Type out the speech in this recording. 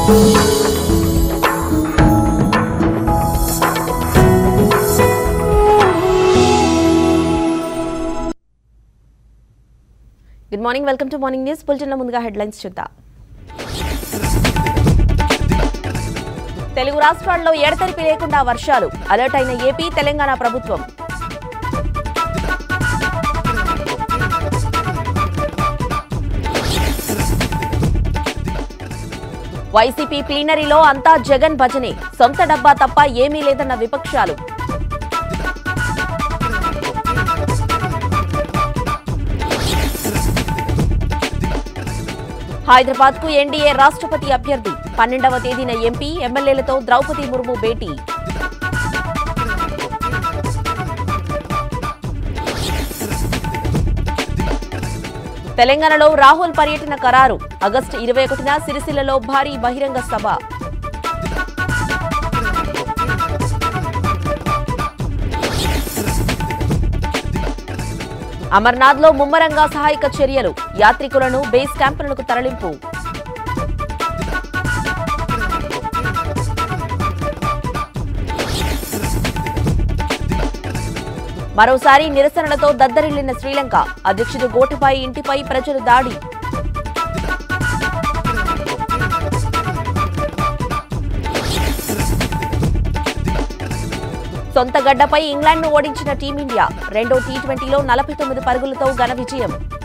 good morning welcome to morning news బులెటిన్లో ముందుగా headlines చూద్దాం తెలుగు రాష్ట్రాల్లో ఎడతెరిపి లేకుండా వర్షాలు అలర్ట్ అయిన ఏపీ తెలంగాణ ప్రభుత్వం వైసీపీ ప్లీనరీలో అంతా జగన్ భజనే సొంత డబ్బా తప్ప ఏమీ లేదన్న విపక్షాలు హైదరాబాద్ కు ఎన్డీఏ రాష్ట్రపతి అభ్యర్థి పన్నెండవ తేదీన ఎంపీ ఎమ్మెల్యేలతో ద్రౌపది ముర్ము భేటీ తెలంగాణలో రాహుల్ పర్యటన ఖరారు ఆగస్టు ఇరవై ఒకటిన సిరిసిల్లలో భారీ బహిరంగ సభ అమర్నాథ్ లో ముమ్మరంగా సహాయక చర్యలు యాత్రికులను బేస్ క్యాంపులకు తరలింపు మరోసారి నిరసనలతో దద్దరిల్లిన శ్రీలంక అధ్యక్షుడు గోటబాయి ఇంటిపై ప్రజలు దాడి సొంత గడ్డపై ఇంగ్లాండ్ను ఓడించిన టీమిండియా రెండో టీ ట్వంటీలో నలభై తొమ్మిది పరుగులతో ఘన విజయం